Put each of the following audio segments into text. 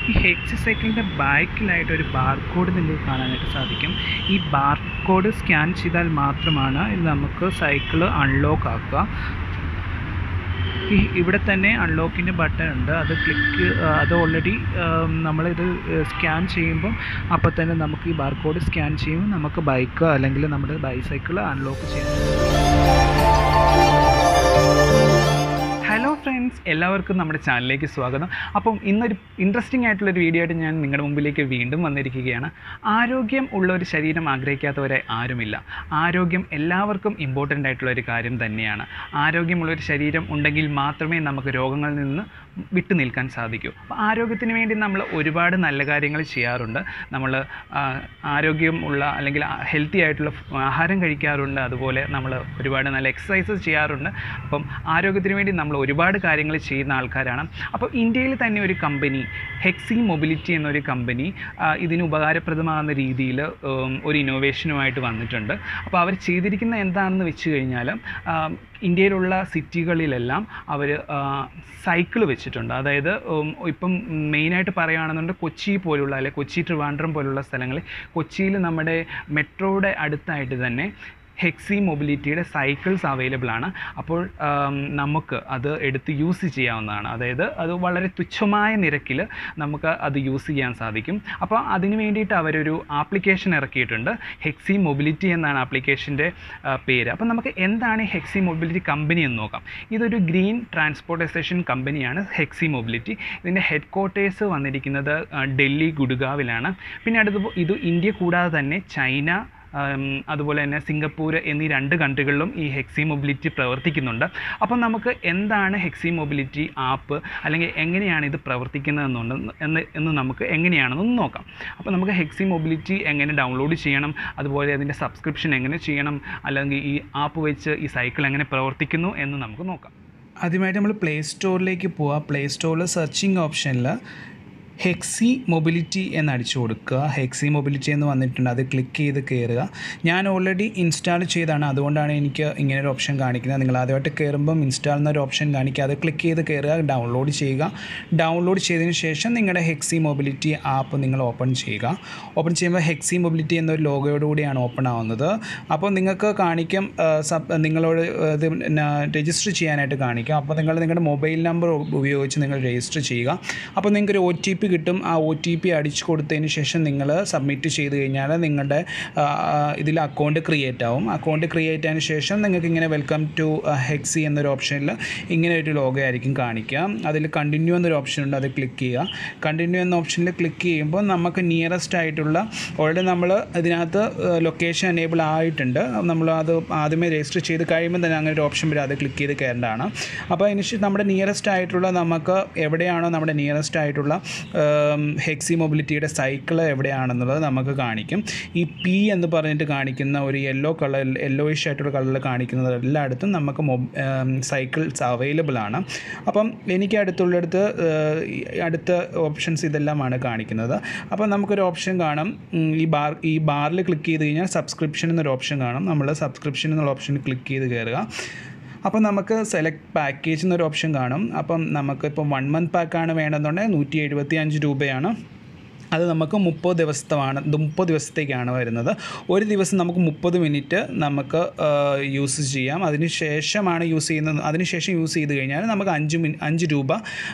ഈ ഹെക്സി സൈക്കിളിൻ്റെ ബാക്കിലായിട്ട് ഒരു ബാർകോഡ് നിങ്ങൾക്ക് കാണാനായിട്ട് സാധിക്കും ഈ ബാർകോഡ് സ്കാൻ ചെയ്താൽ മാത്രമാണ് ഇത് നമുക്ക് സൈക്കിള് അൺലോക്ക് ആക്കുക ഈ ഇവിടെ തന്നെ അൺലോക്കിൻ്റെ ബട്ടൺ ഉണ്ട് അത് ക്ലിക്ക് അത് ഓൾറെഡി നമ്മളിത് സ്കാൻ ചെയ്യുമ്പം അപ്പോൾ തന്നെ നമുക്ക് ഈ ബാർകോഡ് സ്കാൻ ചെയ്യുമ്പോൾ നമുക്ക് ബൈക്ക് അല്ലെങ്കിൽ നമ്മുടെ ബൈസൈക്കിൾ അൺലോക്ക് ചെയ്യാൻ ഹലോ ഫ്രണ്ട്സ് എല്ലാവർക്കും നമ്മുടെ ചാനലിലേക്ക് സ്വാഗതം അപ്പം ഇന്നൊരു ഇൻട്രസ്റ്റിംഗ് ആയിട്ടുള്ളൊരു വീഡിയോ ആയിട്ട് ഞാൻ നിങ്ങളുടെ മുമ്പിലേക്ക് വീണ്ടും വന്നിരിക്കുകയാണ് ആരോഗ്യം ഉള്ള ഒരു ശരീരം ആഗ്രഹിക്കാത്തവരെ ആരുമില്ല ആരോഗ്യം എല്ലാവർക്കും ഇമ്പോർട്ടൻ്റ് ആയിട്ടുള്ള ഒരു കാര്യം തന്നെയാണ് ആരോഗ്യമുള്ളൊരു ശരീരം ഉണ്ടെങ്കിൽ മാത്രമേ നമുക്ക് രോഗങ്ങളിൽ നിന്ന് വിട്ടു നിൽക്കാൻ സാധിക്കൂ അപ്പോൾ ആരോഗ്യത്തിന് വേണ്ടി നമ്മൾ ഒരുപാട് നല്ല കാര്യങ്ങൾ ചെയ്യാറുണ്ട് നമ്മൾ ആരോഗ്യമുള്ള അല്ലെങ്കിൽ ഹെൽത്തി ആയിട്ടുള്ള ആഹാരം കഴിക്കാറുണ്ട് അതുപോലെ നമ്മൾ ഒരുപാട് നല്ല എക്സസൈസസ് ചെയ്യാറുണ്ട് അപ്പം ആരോഗ്യത്തിന് വേണ്ടി നമ്മൾ ഒരുപാട് കാര്യങ്ങൾ ചെയ്യുന്ന ആൾക്കാരാണ് അപ്പോൾ ഇന്ത്യയിൽ തന്നെ ഒരു കമ്പനി ഹെക്സി മൊബിലിറ്റി എന്നൊരു കമ്പനി ഇതിന് ഉപകാരപ്രദമാകുന്ന രീതിയിൽ ഒരു ഇന്നോവേഷനുമായിട്ട് വന്നിട്ടുണ്ട് അപ്പോൾ അവർ ചെയ്തിരിക്കുന്ന എന്താണെന്ന് വെച്ച് കഴിഞ്ഞാൽ ഇന്ത്യയിലുള്ള സിറ്റികളിലെല്ലാം അവർ സൈക്കിൾ വെച്ചിട്ടുണ്ട് അതായത് ഇപ്പം മെയിനായിട്ട് പറയുകയാണെന്നുണ്ടെങ്കിൽ കൊച്ചി പോലുള്ള അല്ലെ കൊച്ചി ട്രിവാൻഡ്രം പോലുള്ള സ്ഥലങ്ങളിൽ കൊച്ചിയിൽ നമ്മുടെ മെട്രോയുടെ അടുത്തായിട്ട് തന്നെ ഹെക്സി മൊബിലിറ്റിയുടെ സൈക്കിൾസ് അവൈലബിൾ ആണ് അപ്പോൾ നമുക്ക് അത് എടുത്ത് യൂസ് ചെയ്യാവുന്നതാണ് അതായത് അത് വളരെ തുച്ഛമായ നിരക്കിൽ നമുക്ക് അത് യൂസ് ചെയ്യാൻ സാധിക്കും അപ്പോൾ അതിന് വേണ്ടിയിട്ട് അവരൊരു ആപ്ലിക്കേഷൻ ഇറക്കിയിട്ടുണ്ട് ഹെക്സി മൊബിലിറ്റി എന്നാണ് ആപ്ലിക്കേഷൻ്റെ പേര് അപ്പോൾ നമുക്ക് എന്താണ് ഹെക്സി മൊബിലിറ്റി കമ്പനി എന്ന് നോക്കാം ഇതൊരു ഗ്രീൻ ട്രാൻസ്പോർട്ടൈസേഷൻ കമ്പനിയാണ് ഹെക്സി മൊബിലിറ്റി ഇതിൻ്റെ ഹെഡ് ക്വാർട്ടേഴ്സ് വന്നിരിക്കുന്നത് ഡൽഹി ഗുഡ്ഗാവിലാണ് പിന്നെ അടുത്ത് ഇത് ഇന്ത്യ കൂടാതെ തന്നെ ചൈന അതുപോലെ തന്നെ സിംഗപ്പൂർ എന്നീ രണ്ട് കൺട്രികളിലും ഈ ഹെക്സി മൊബിലിറ്റി പ്രവർത്തിക്കുന്നുണ്ട് അപ്പം നമുക്ക് എന്താണ് ഹെക്സി മൊബിലിറ്റി ആപ്പ് അല്ലെങ്കിൽ എങ്ങനെയാണ് ഇത് പ്രവർത്തിക്കുന്നതെന്നുണ്ട് എന്ന് എന്ന് നമുക്ക് എങ്ങനെയാണെന്ന് നോക്കാം അപ്പോൾ നമുക്ക് ഹെക്സി മൊബിലിറ്റി എങ്ങനെ ഡൗൺലോഡ് ചെയ്യണം അതുപോലെ അതിൻ്റെ സബ്സ്ക്രിപ്ഷൻ എങ്ങനെ ചെയ്യണം അല്ലെങ്കിൽ ഈ ആപ്പ് വെച്ച് ഈ സൈക്കിൾ എങ്ങനെ പ്രവർത്തിക്കുന്നു എന്ന് നമുക്ക് നോക്കാം ആദ്യമായിട്ട് നമ്മൾ പ്ലേ സ്റ്റോറിലേക്ക് പോവുക പ്ലേ സ്റ്റോറിൽ സെർച്ചിങ് ഓപ്ഷനിൽ ഹെക്സി മൊബിലിറ്റി എന്ന് അടിച്ചു കൊടുക്കുക ഹെക്സി മൊബിലിറ്റി എന്ന് വന്നിട്ടുണ്ട് അത് ക്ലിക്ക് ചെയ്ത് കയറുക ഞാൻ ഓൾറെഡി ഇൻസ്റ്റാൾ ചെയ്താണ് അതുകൊണ്ടാണ് എനിക്ക് ഇങ്ങനെ ഒരു ഓപ്ഷൻ കാണിക്കുന്നത് നിങ്ങൾ ആദ്യമായിട്ട് കയറുമ്പം ഇൻസ്റ്റാൾ എന്നൊരു ഓപ്ഷൻ കാണിക്കുക അത് ക്ലിക്ക് ചെയ്ത് കയറുക ഡൗൺലോഡ് ചെയ്യുക ഡൗൺലോഡ് ചെയ്തതിന് ശേഷം നിങ്ങളുടെ ഹെക്സി മൊബിലിറ്റി ആപ്പ് നിങ്ങൾ ഓപ്പൺ ചെയ്യുക ഓപ്പൺ ചെയ്യുമ്പോൾ ഹെക്സി മൊബിലിറ്റി എന്നൊരു ലോഗോയോടുകൂടിയാണ് ഓപ്പൺ ആവുന്നത് അപ്പോൾ നിങ്ങൾക്ക് കാണിക്കും സബ് നിങ്ങളോട് ഇത് രജിസ്റ്റർ ചെയ്യാനായിട്ട് കാണിക്കും അപ്പോൾ നിങ്ങൾ നിങ്ങളുടെ മൊബൈൽ നമ്പർ ഉപയോഗിച്ച് നിങ്ങൾ രജിസ്റ്റർ ചെയ്യുക അപ്പോൾ നിങ്ങൾക്കൊരു ഒ ടി പി കിട്ടും ആ ഒ ടി പി അടിച്ചു കൊടുത്തതിന് ശേഷം നിങ്ങൾ സബ്മിറ്റ് ചെയ്ത് കഴിഞ്ഞാൽ നിങ്ങളുടെ ഇതിൽ അക്കൗണ്ട് ക്രിയേറ്റ് ആവും അക്കൗണ്ട് ക്രിയേറ്റ് ആയതിനു ശേഷം നിങ്ങൾക്ക് ഇങ്ങനെ വെൽക്കം ടു ഹെക്സി എന്നൊരു ഓപ്ഷനിൽ ഇങ്ങനെ ഒരു ലോഗോ ആയിരിക്കും കാണിക്കുക അതിൽ കണ്ടിന്യൂ എന്നൊരു ഓപ്ഷൻ ഉണ്ട് അത് ക്ലിക്ക് ചെയ്യുക കണ്ടിന്യൂ എന്ന ഓപ്ഷനിൽ ക്ലിക്ക് ചെയ്യുമ്പോൾ നമുക്ക് നിയറസ്റ്റ് ആയിട്ടുള്ള ഓൾറെഡി നമ്മൾ ഇതിനകത്ത് ലൊക്കേഷൻ എനേബിൾ ആയിട്ടുണ്ട് നമ്മൾ അത് ആദ്യമേ രജിസ്റ്റർ ചെയ്ത് കഴിയുമ്പോൾ തന്നെ അങ്ങനെ ഒരു ഓപ്ഷൻ വരും അത് ക്ലിക്ക് ചെയ്ത് കയറേണ്ടതാണ് അപ്പോൾ അതിന് നമ്മുടെ നിയറസ്റ്റ് ആയിട്ടുള്ള നമുക്ക് എവിടെയാണോ നമ്മുടെ നിയറസ്റ്റ് ആയിട്ടുള്ള ഹെക്സി മൊബിലിറ്റിയുടെ സൈക്കിൾ എവിടെയാണെന്നുള്ളത് നമുക്ക് കാണിക്കും ഈ പി എന്ന് പറഞ്ഞിട്ട് കാണിക്കുന്ന ഒരു യെല്ലോ കളർ യെല്ലോയിഷ് ആയിട്ടുള്ള കളറിൽ കാണിക്കുന്നത് എല്ലായിടത്തും നമുക്ക് മൊബ് സൈക്കിൾസ് അവൈലബിൾ ആണ് അപ്പം എനിക്ക് അടുത്തുള്ളിടത്ത് അടുത്ത ഓപ്ഷൻസ് ഇതെല്ലാമാണ് കാണിക്കുന്നത് അപ്പം നമുക്കൊരു ഓപ്ഷൻ കാണാം ഈ ബാർ ഈ ബാറിൽ ക്ലിക്ക് ചെയ്ത് കഴിഞ്ഞാൽ സബ്സ്ക്രിപ്ഷൻ എന്നൊരു ഓപ്ഷൻ കാണാം നമ്മൾ സബ്സ്ക്രിപ്ഷൻ എന്നുള്ള ഓപ്ഷൻ ക്ലിക്ക് ചെയ്ത് കയറുക അപ്പം നമുക്ക് സെലക്ട് പാക്കേജ് എന്നൊരു ഓപ്ഷൻ കാണും അപ്പം നമുക്ക് ഇപ്പം വൺ മന്ത് പാക്കാണ് വേണമെന്നുണ്ടെങ്കിൽ നൂറ്റി എഴുപത്തി അഞ്ച് രൂപയാണ് അത് നമുക്ക് മുപ്പത് ദിവസത്താണ് മുപ്പത് ദിവസത്തേക്കാണ് വരുന്നത് ഒരു ദിവസം നമുക്ക് മുപ്പത് മിനിറ്റ് നമുക്ക് യൂസ് ചെയ്യാം അതിന് ശേഷമാണ് യൂസ് ചെയ്യുന്നത് അതിന് ശേഷം യൂസ് ചെയ്ത് കഴിഞ്ഞാൽ നമുക്ക് അഞ്ച് മിനി അഞ്ച് രൂപ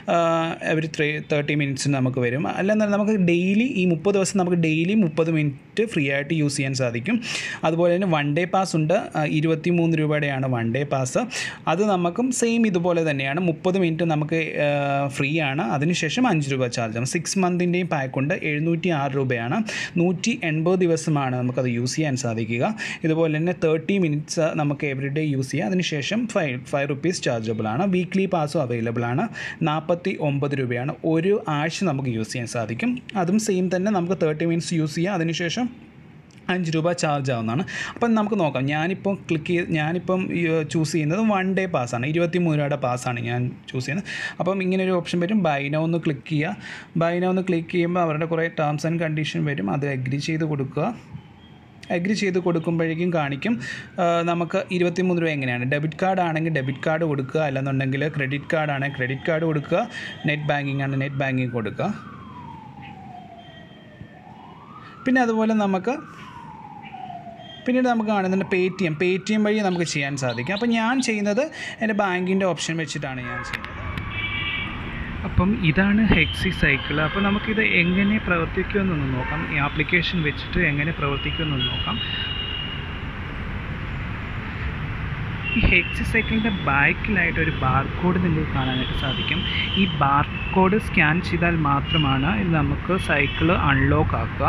ഒരു ത്രീ തേർട്ടി മിനിറ്റ്സിന് നമുക്ക് വരും അല്ലെന്നാൽ നമുക്ക് ഡെയിലി ഈ മുപ്പത് ദിവസം നമുക്ക് ഡെയിലി മുപ്പത് മിനിറ്റ് ഫ്രീ ആയിട്ട് യൂസ് ചെയ്യാൻ സാധിക്കും അതുപോലെ തന്നെ വൺ ഡേ പാസ് ഉണ്ട് ഇരുപത്തി മൂന്ന് രൂപയുടെയാണ് വൺ ഡേ പാസ് അത് നമുക്കും സെയിം ഇതുപോലെ തന്നെയാണ് മുപ്പത് മിനിറ്റ് നമുക്ക് ഫ്രീ ആണ് അതിനുശേഷം അഞ്ച് രൂപ ചാർജ് ആണ് സിക്സ് മന്തിൻ്റെയും പാക്ക് ഉണ്ട് എഴുന്നൂറ്റി ആറ് രൂപയാണ് നൂറ്റി എൺപത് ദിവസമാണ് നമുക്കത് യൂസ് ചെയ്യാൻ സാധിക്കുക ഇതുപോലെ തന്നെ തേർട്ടി മിനിറ്റ്സ് നമുക്ക് എവറി ഡേ യൂസ് ചെയ്യാം അതിനുശേഷം ഫൈവ് ഫൈവ് റുപ്പീസ് ചാർജബിൾ ആണ് വീക്ക്ലി പാസും അവൈലബിൾ ആണ് നാൽപ്പത്തി ഒമ്പത് രൂപയാണ് ഒരു ആഴ്ച നമുക്ക് യൂസ് ചെയ്യാൻ സാധിക്കും അതും സെയിം തന്നെ നമുക്ക് തേർട്ടി മിനിറ്റ്സ് യൂസ് ചെയ്യാം അതിനുശേഷം അഞ്ച് രൂപ ചാർജ് ആവുന്നതാണ് അപ്പം നമുക്ക് നോക്കാം ഞാനിപ്പം ക്ലിക്ക് ചെയ്ത് ഞാനിപ്പം ചൂസ് ചെയ്യുന്നത് വൺ ഡേ പാസ്സാണ് ഇരുപത്തി മൂന്ന് രൂപയുടെ പാസ്സാണ് ഞാൻ ചൂസ് ചെയ്യുന്നത് അപ്പം ഇങ്ങനെ ഒരു ഓപ്ഷൻ വരും ബൈനോ ഒന്ന് ക്ലിക്ക് ചെയ്യുക ബൈനോ ഒന്ന് ക്ലിക്ക് ചെയ്യുമ്പോൾ അവരുടെ കുറേ ടേംസ് ആൻഡ് കണ്ടീഷൻ വരും അത് അഗ്രി ചെയ്ത് കൊടുക്കുക അഗ്രി ചെയ്ത് കൊടുക്കുമ്പോഴേക്കും കാണിക്കും നമുക്ക് ഇരുപത്തിമൂന്ന് രൂപ എങ്ങനെയാണ് ഡെബിറ്റ് കാർഡ് ആണെങ്കിൽ ഡെബിറ്റ് കാർഡ് കൊടുക്കുക അല്ലെന്നുണ്ടെങ്കിൽ ക്രെഡിറ്റ് കാർഡ് ആണെങ്കിൽ ക്രെഡിറ്റ് കാർഡ് കൊടുക്കുക നെറ്റ് ബാങ്കിങ് ആണ് നെറ്റ് ബാങ്കിങ് കൊടുക്കുക പിന്നെ അതുപോലെ നമുക്ക് പിന്നീട് നമുക്ക് കാണുന്നുണ്ട് Paytm Paytm വഴി നമുക്ക് ചെയ്യാൻ സാധിക്കും അപ്പോൾ ഞാൻ ചെയ്യുന്നത് എൻ്റെ ബാങ്കിൻ്റെ ഓപ്ഷൻ വെച്ചിട്ടാണ് ഞാൻ ചെയ്യുന്നത് അപ്പം ഇതാണ് ഹെക്സി സൈക്കിൾ അപ്പോൾ നമുക്കിത് എങ്ങനെ പ്രവർത്തിക്കുമെന്നൊന്ന് നോക്കാം ഈ ആപ്ലിക്കേഷൻ വെച്ചിട്ട് എങ്ങനെ പ്രവർത്തിക്കുമെന്നൊന്ന് നോക്കാം ഈ ഹെക്സി സൈക്കിളിൻ്റെ ബാക്കിലായിട്ട് ഒരു ബാർകോഡ് നിങ്ങൾക്ക് കാണാനായിട്ട് സാധിക്കും ഈ ബാർകോഡ് സ്കാൻ ചെയ്താൽ മാത്രമാണ് ഇത് നമുക്ക് സൈക്കിള് അൺലോക്ക് ആക്കുക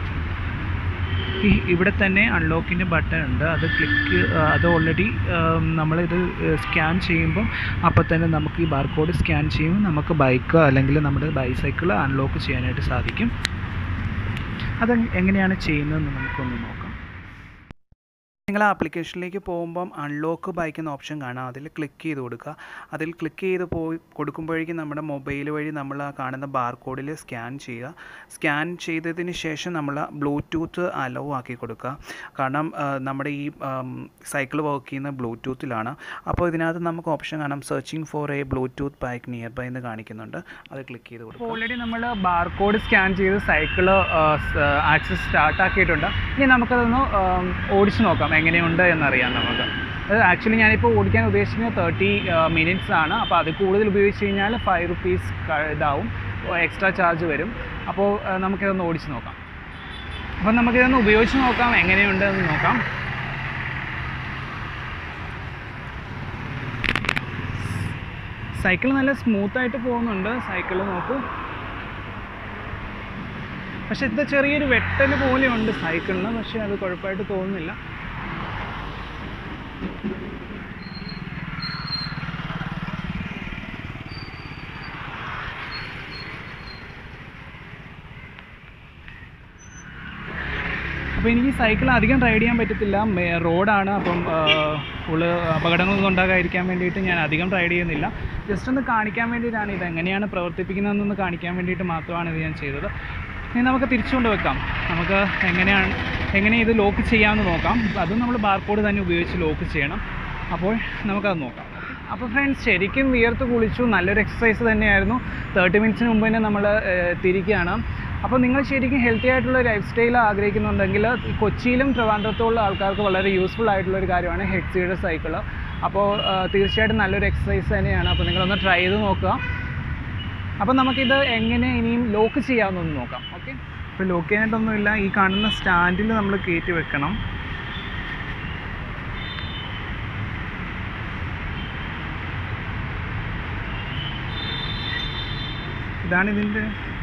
ഈ ഇവിടെ തന്നെ അൺലോക്കിൻ്റെ ബട്ടൺ ഉണ്ട് അത് ക്ലിക്ക് അത് ഓൾറെഡി നമ്മളിത് സ്കാൻ ചെയ്യുമ്പം അപ്പോൾ തന്നെ നമുക്ക് ഈ ബാർകോഡ് സ്കാൻ ചെയ്യുമ്പോൾ നമുക്ക് ബൈക്ക് അല്ലെങ്കിൽ നമ്മുടെ ബൈസൈക്കിൾ അൺലോക്ക് ചെയ്യാനായിട്ട് സാധിക്കും അത് എങ്ങനെയാണ് ചെയ്യുന്നതെന്ന് നമുക്കൊന്ന് നോക്കാം നിങ്ങൾ ആപ്ലിക്കേഷനിലേക്ക് പോകുമ്പം അൺലോക്ക് ബൈക്ക് എന്ന ഓപ്ഷൻ കാണാം അതിൽ ക്ലിക്ക് ചെയ്ത് കൊടുക്കുക അതിൽ ക്ലിക്ക് ചെയ്ത് പോയി കൊടുക്കുമ്പോഴേക്കും നമ്മുടെ മൊബൈൽ വഴി നമ്മൾ ആ കാണുന്ന ബാർകോഡിൽ സ്കാൻ ചെയ്യുക സ്കാൻ ചെയ്തതിന് ശേഷം നമ്മൾ ബ്ലൂടൂത്ത് അലോ ആക്കി കൊടുക്കുക കാരണം ആ, നമ്മുടെ ഈ സൈക്കിൾ വർക്ക് ചെയ്യുന്ന ബ്ലൂടൂത്തിലാണ് അപ്പോൾ ഇതിനകത്ത് നമുക്ക് ഓപ്ഷൻ കാണാം searching for a Bluetooth bike nearby എന്ന് കാണിക്കുന്നുണ്ട് അത് ക്ലിക്ക് ചെയ്ത് കൊടുക്കുക ഓൾറെഡി നമ്മൾ ബാർകോഡ് സ്കാൻ ചെയ്ത് സൈക്കിൾ ആക്സസ് സ്റ്റാർട്ട് ആക്കിയിട്ടുണ്ട് ഇനി നമുക്കതൊന്ന് ആം, ഓടിച്ച് നോക്കാം എങ്ങനെയുണ്ട് എന്നറിയാം നമുക്ക് അത് ആക്ച്വലി ഞാനിപ്പോൾ ഓടിക്കാൻ ഉദ്ദേശിക്കുന്നത് തേർട്ടി മിനിറ്റ്സ് ആണ് അപ്പോൾ അത് കൂടുതൽ ഉപയോഗിച്ച് കഴിഞ്ഞാൽ ഫൈവ് റുപ്പീസ് ഇതാവും എക്സ്ട്രാ ചാർജ് വരും അപ്പോൾ ആ, നമുക്കിതൊന്ന് ഓടിച്ച് നോക്കാം അപ്പം നമുക്കിതൊന്ന് ഉപയോഗിച്ച് നോക്കാം എങ്ങനെയുണ്ട് എന്ന് നോക്കാം സൈക്കിൾ നല്ല സ്മൂത്തായിട്ട് പോകുന്നുണ്ട് സൈക്കിൾ നോക്കൂ പക്ഷെ ഇത് ചെറിയൊരു വെട്ടൽ പോലെയുണ്ട് സൈക്കിളിന് പക്ഷെ അത് കുഴപ്പമായിട്ട് തോന്നുന്നില്ല അപ്പോൾ എനിക്ക് സൈക്കിൾ അധികം റൈഡ് ചെയ്യാൻ പറ്റത്തില്ല മേ- റോഡാണ് അപ്പം ഫുള്ള് അപകടങ്ങളൊന്നും ഉണ്ടാകാതിരിക്കാൻ വേണ്ടിയിട്ട് ഞാൻ അധികം റൈഡ് ചെയ്യുന്നില്ല ജസ്റ്റ് ഒന്ന് കാണിക്കാൻ വേണ്ടിയിട്ടാണ് ഇത് എങ്ങനെയാണ് പ്രവർത്തിപ്പിക്കുന്നതെന്നൊന്ന് കാണിക്കാൻ വേണ്ടിയിട്ട് മാത്രമാണ് ഇത് ഞാൻ ചെയ്തത് ഇനി നമുക്ക് തിരിച്ചുകൊണ്ട് വെക്കാം നമുക്ക് എങ്ങനെയാണ് എങ്ങനെ ഇത് ലോക്ക് ചെയ്യാമെന്ന് നോക്കാം അതും നമ്മൾ ബാർകോഡ് തന്നെ ഉപയോഗിച്ച് ലോക്ക് ചെയ്യണം അപ്പോൾ നമുക്കത് നോക്കാം അപ്പോൾ ഫ്രണ്ട്സ് ശരിക്കും വിയർത്ത് കുളിച്ചു നല്ലൊരു എക്സസൈസ് തന്നെയായിരുന്നു തേർട്ടി മിനിറ്റ്സിന് മുമ്പ് തന്നെ നമ്മൾ തിരിക്കുകയാണ് അപ്പോൾ നിങ്ങൾ ശരിക്കും ഹെൽത്തി ആയിട്ടുള്ള ലൈഫ് സ്റ്റൈൽ ആഗ്രഹിക്കുന്നുണ്ടെങ്കിൽ കൊച്ചിയിലും ട്രിവാൻഡ്രത്തുള്ള ആൾക്കാർക്ക് വളരെ യൂസ്ഫുൾ ആയിട്ടുള്ള ഒരു കാര്യമാണ് ഹെക്സിയുടെ സൈക്കിൾ അപ്പോൾ ആ, തീർച്ചയായിട്ടും നല്ലൊരു എക്സസൈസ് തന്നെയാണ് അപ്പോൾ നിങ്ങളൊന്ന് ട്രൈ ചെയ്ത് നോക്കുക അപ്പോൾ നമുക്കിത് എങ്ങനെ ഇനിയും ലോക്ക് ചെയ്യാമെന്നൊന്ന് നോക്കാം ഓക്കെ ഇപ്പോൾ ലോക്ക് ചെയ്യാനായിട്ടൊന്നുമില്ല ഈ കാണുന്ന സ്റ്റാൻഡിൽ നമ്മൾ കയറ്റി വെക്കണം ഇതാണ് ഇതിൻ്റെ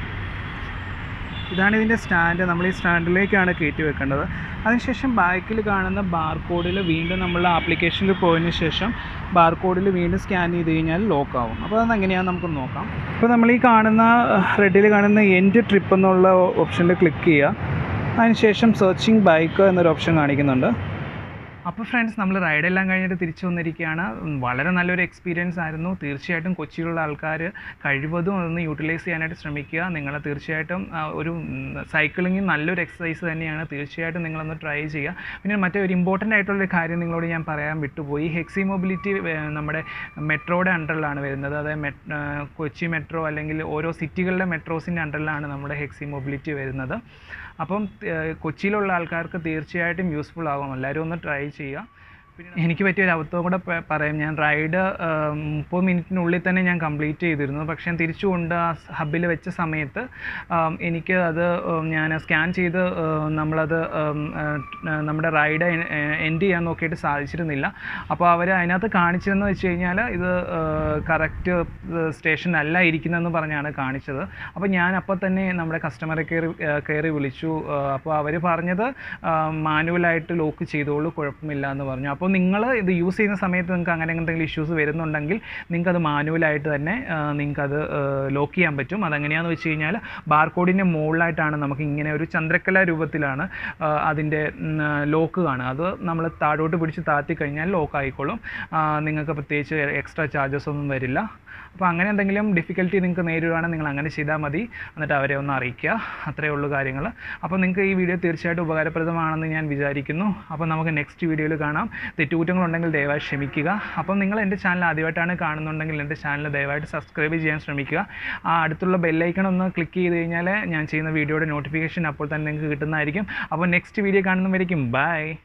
ഇതാണ് ഇതിൻ്റെ സ്റ്റാൻഡ് നമ്മൾ ഈ സ്റ്റാൻഡിലേക്കാണ് കയറ്റി വെക്കേണ്ടത് അതിനുശേഷം ബാക്കിൽ കാണുന്ന ബാർകോഡിൽ വീണ്ടും നമ്മൾ ആപ്ലിക്കേഷനിൽ പോയതിന് ശേഷം ബാർകോഡിൽ വീണ്ടും സ്കാൻ ചെയ്ത് കഴിഞ്ഞാൽ ലോക്ക് ആവും അപ്പോൾ അത് എങ്ങനെയാണെന്ന് നമുക്ക് നോക്കാം ഇപ്പോൾ നമ്മൾ ഈ കാണുന്ന റെഡിൽ കാണുന്ന എൻഡ് ട്രിപ്പ് എന്നുള്ള ഓപ്ഷനിൽ ക്ലിക്ക് ചെയ്യുക അതിനുശേഷം സെർച്ചിങ് ബൈക്ക് എന്നൊരു ഓപ്ഷൻ കാണിക്കുന്നുണ്ട് അപ്പോൾ ഫ്രണ്ട്സ് നമ്മൾ റൈഡെല്ലാം കഴിഞ്ഞിട്ട് തിരിച്ചു വന്നിരിക്കുകയാണ് ഉം, വളരെ നല്ലൊരു എക്സ്പീരിയൻസ് ആയിരുന്നു തീർച്ചയായിട്ടും കൊച്ചിയിലുള്ള ആൾക്കാർ കഴിവതും അതൊന്ന് യൂട്ടിലൈസ് ചെയ്യാനായിട്ട് ശ്രമിക്കുക നിങ്ങൾ തീർച്ചയായിട്ടും ആ, ഒരു സൈക്ലിംഗ് നല്ലൊരു എക്സസൈസ് തന്നെയാണ് തീർച്ചയായിട്ടും നിങ്ങളൊന്ന് ട്രൈ ചെയ്യുക പിന്നെ മറ്റേ ഒരു ഇമ്പോർട്ടൻ്റ് ആയിട്ടുള്ളൊരു കാര്യം നിങ്ങളോട് ഞാൻ പറയാൻ വിട്ടുപോയി ഹെക്സി മൊബിലിറ്റി നമ്മുടെ മെട്രോയുടെ അണ്ടറിലാണ് വരുന്നത് അതായത് മെ കൊച്ചി മെട്രോ അല്ലെങ്കിൽ ഓരോ സിറ്റികളുടെ മെട്രോസിൻ്റെ അണ്ടറിലാണ് നമ്മുടെ ഹെക്സി മൊബിലിറ്റി വരുന്നത് അപ്പം ഏഹ്, കൊച്ചിയിലുള്ള ആൾക്കാർക്ക് തീർച്ചയായിട്ടും യൂസ്ഫുൾ ആകും എല്ലാവരും ഒന്ന് ട്രൈ ചെയ്യുക പിന്നെ എനിക്ക് പറ്റിയ ഒരു അബദ്ധവും കൂടെ പ- പറയാം ഞാൻ റൈഡ് മുപ്പത് മിനിറ്റിനുള്ളിൽ തന്നെ ഞാൻ കംപ്ലീറ്റ് ചെയ്തിരുന്നു പക്ഷേ ഞാൻ തിരിച്ചു കൊണ്ട് ആ ഹബിൽ വെച്ച സമയത്ത് ആം, എനിക്ക് അത് ഉം, ഞാൻ സ്കാൻ ചെയ്ത് ഉം, നമ്മളത് ഉം, ഏഹ്, നമ്മുടെ റൈഡ് എൻഡ് ചെയ്യാൻ നോക്കിയിട്ട് സാധിച്ചിരുന്നില്ല അപ്പോൾ അവർ അതിനകത്ത് കാണിച്ചതെന്ന് വെച്ച് കഴിഞ്ഞാൽ ഇത് കറക്റ്റ് സ്റ്റേഷൻ അല്ല ഇരിക്കുന്നതെന്ന് പറഞ്ഞാണ് കാണിച്ചത് അപ്പോൾ ഞാൻ അപ്പോൾ തന്നെ നമ്മുടെ കസ്റ്റമറെ കയറി കയറി വിളിച്ചു അപ്പോൾ അവർ പറഞ്ഞത് മാനുവലായിട്ട് ലോക്ക് ചെയ്തോളൂ കുഴപ്പമില്ല എന്ന് പറഞ്ഞു അപ്പോൾ നിങ്ങൾ ഇത് യൂസ് ചെയ്യുന്ന സമയത്ത് നിങ്ങൾക്ക് അങ്ങനെ എന്തെങ്കിലും ഇഷ്യൂസ് വരുന്നുണ്ടെങ്കിൽ നിങ്ങൾക്ക് അത് മാനുവലായിട്ട് തന്നെ നിങ്ങൾക്ക് അത് ലോക്ക് ചെയ്യാൻ പറ്റും അതെങ്ങനെയാണെന്ന് വെച്ച് കഴിഞ്ഞാൽ ബാർകോഡിൻ്റെ മുകളിലായിട്ടാണ് നമുക്ക് ഇങ്ങനെ ഒരു ചന്ദ്രക്കല രൂപത്തിലാണ് ആ, അതിൻ്റെ ലോക്ക് കാണുക അത് നമ്മൾ താഴോട്ട് പിടിച്ച് താത്തി കഴിഞ്ഞാൽ ലോക്ക് ആയിക്കോളും ആ, നിങ്ങൾക്ക് പ്രത്യേകിച്ച് എക്സ്ട്രാ ചാർജസ് ഒന്നും വരില്ല അപ്പോൾ അങ്ങനെ എന്തെങ്കിലും ഡിഫിക്കൽട്ടി നിങ്ങൾക്ക് നേരിടുകയാണെങ്കിൽ നിങ്ങൾ അങ്ങനെ ചെയ്താൽ മതി എന്നിട്ട് അവരെ ഒന്ന് അറിയിക്കുക അത്രയേ ഉള്ളൂ കാര്യങ്ങൾ അപ്പോൾ നിങ്ങൾക്ക് ഈ വീഡിയോ തീർച്ചയായിട്ടും ഉപകാരപ്രദമാണെന്ന് ഞാൻ വിചാരിക്കുന്നു അപ്പോൾ നമുക്ക് നെക്സ്റ്റ് വീഡിയോയിൽ കാണാം തെറ്റുകുറ്റങ്ങളുണ്ടെങ്കിൽ ദയവായി ക്ഷമിക്കുക അപ്പം നിങ്ങൾ എൻ്റെ ചാനൽ ആദ്യമായിട്ടാണ് കാണുന്നുണ്ടെങ്കിൽ എൻ്റെ ചാനൽ ദയവായിട്ട് സബ്സ്ക്രൈബ് ചെയ്യാൻ ശ്രമിക്കുക ആ അടുത്തുള്ള ബെല്ലൈക്കൺ ഒന്ന് ക്ലിക്ക് ചെയ്ത് കഴിഞ്ഞാൽ ഞാൻ ചെയ്യുന്ന വീഡിയോയുടെ നോട്ടിഫിക്കേഷൻ അപ്പോൾ തന്നെ നിങ്ങൾക്ക് കിട്ടുന്നതായിരിക്കും അപ്പോൾ നെക്സ്റ്റ് വീഡിയോ കാണുന്നവരേക്കും ബൈ